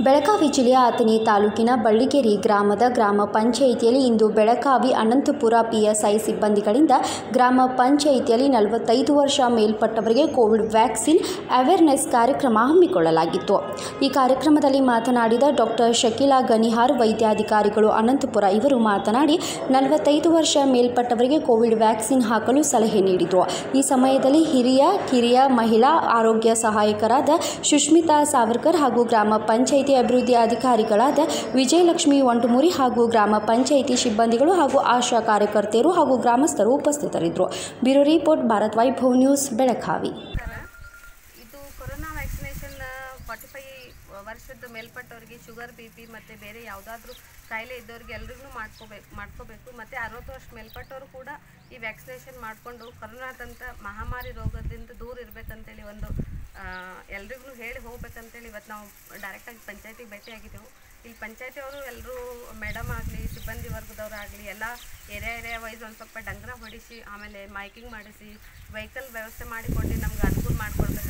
ಬೆಳಗಾವಿ ಜಿಲ್ಲೆಯ ಅಥಣಿ ತಾಲೂಕಿನ ಬಳ್ಳಿಗೆರೆ ಗ್ರಾಮದ ಗ್ರಾಮ ಪಂಚಾಯಿತಿಯಲ್ಲಿ ಇಂದು ಬೆಳಗಾವಿ ಅನಂತಪುರ ಪಿಎಸ್ಐ ಸಿಬ್ಬಂದಿಗಳಿಂದ ಗ್ರಾಮ ಪಂಚಾಯಿತಿಯಲ್ಲಿ ನಲವತ್ತೈದು ವರ್ಷ ಮೇಲ್ಪಟ್ಟವರಿಗೆ ಕೋವಿಡ್ ವ್ಯಾಕ್ಸಿನ್ ಅವೇರ್ನೆಸ್ ಕಾರ್ಯಕ್ರಮ ಹಮ್ಮಿಕೊಳ್ಳಲಾಗಿತ್ತು ಈ ಕಾರ್ಯಕ್ರಮದಲ್ಲಿ ಮಾತನಾಡಿದ ಡಾಕ್ಟರ್ ಶಕೀಲಾ ಗನಿಹಾರ್ ವೈದ್ಯಾಧಿಕಾರಿಗಳು ಅನಂತಪುರ ಇವರು ಮಾತನಾಡಿ ನಲವತ್ತೈದು ವರ್ಷ ಮೇಲ್ಪಟ್ಟವರಿಗೆ ಕೋವಿಡ್ ವ್ಯಾಕ್ಸಿನ್ ಹಾಕಲು ಸಲಹೆ ನೀಡಿದರು ಈ ಸಮಯದಲ್ಲಿ ಹಿರಿಯ ಕಿರಿಯ ಮಹಿಳಾ ಆರೋಗ್ಯ ಸಹಾಯಕರಾದ ಸುಷ್ಮಿತಾ ಸಾವರ್ಕರ್ ಹಾಗೂ ಗ್ರಾಮ ಪಂಚಾಯಿತಿ ಅಭಿವೃದ್ಧಿ ಅಧಿಕಾರಿಗಳಾದ ವಿಜಯಲಕ್ಷ್ಮಿ ಒಂಟುಮುರಿ ಹಾಗೂ ಗ್ರಾಮ ಪಂಚಾಯಿತಿ ಸಿಬ್ಬಂದಿಗಳು ಹಾಗೂ ಆಶಾ ಕಾರ್ಯಕರ್ತೆಯರು ಹಾಗೂ ಗ್ರಾಮಸ್ಥರು ಉಪಸ್ಥಿತರಿದ್ದರು bureau report Bharat Vaibhav news Belagavi ನಮಸ್ಕಾರ. ಇದು ಕೊರೋನಾ ವ್ಯಾಕ್ಸಿನೇಷನ್ ಫಾರ್ಟಿ ಫೈ ವರ್ಷದ ಮೇಲ್ಪಟ್ಟವರಿಗೆ ಶುಗರ್ ಬಿ ಪಿ ಮತ್ತು ಬೇರೆ ಯಾವುದಾದ್ರೂ ಕಾಯಿಲೆ ಇದ್ದವ್ರಿಗೆ ಎಲ್ರಿಗೂ ಮಾಡ್ಕೋಬೇಕು ಮಾಡ್ಕೋಬೇಕು ಮತ್ತು ಅರವತ್ತು ವರ್ಷ ಮೇಲ್ಪಟ್ಟವರು ಕೂಡ ಈ ವ್ಯಾಕ್ಸಿನೇಷನ್ ಮಾಡಿಕೊಂಡು ಕೊರೋನಾದಂಥ ಮಹಾಮಾರಿ ರೋಗದಿಂದ ದೂರ ಇರಬೇಕಂತೇಳಿ ಒಂದು ಎಲ್ರಿಗೂ ಹೇಳಿ ಹೋಗ್ಬೇಕಂತೇಳಿ ಇವತ್ತು ನಾವು ಡೈರೆಕ್ಟಾಗಿ ಪಂಚಾಯತಿಗೆ ಭೇಟಿಯಾಗಿದ್ದೆವು ಇಲ್ಲಿ ಪಂಚಾಯತಿಯವರು ಎಲ್ಲರೂ ಮೇಡಮ್ ಆಗಲಿ ಸಿಬ್ಬಂದಿ ವರ್ಗದವರಾಗಲಿ ಎಲ್ಲ ಏರಿಯಾ ಏರಿಯಾ ವೈಸ್ ಒಂದು ಸ್ವಲ್ಪ ಡಂಗ್ರ ಹೊಡಿಸಿ ಆಮೇಲೆ ಮೈಕಿಂಗ್ ಮಾಡಿಸಿ ವೆಹಿಕಲ್ ವ್ಯವಸ್ಥೆ ಮಾಡಿಕೊಂಡು ನಮ್ಗೆ ಅನುಕೂಲ ಮಾಡಿಕೊಡ್ಬೇಕು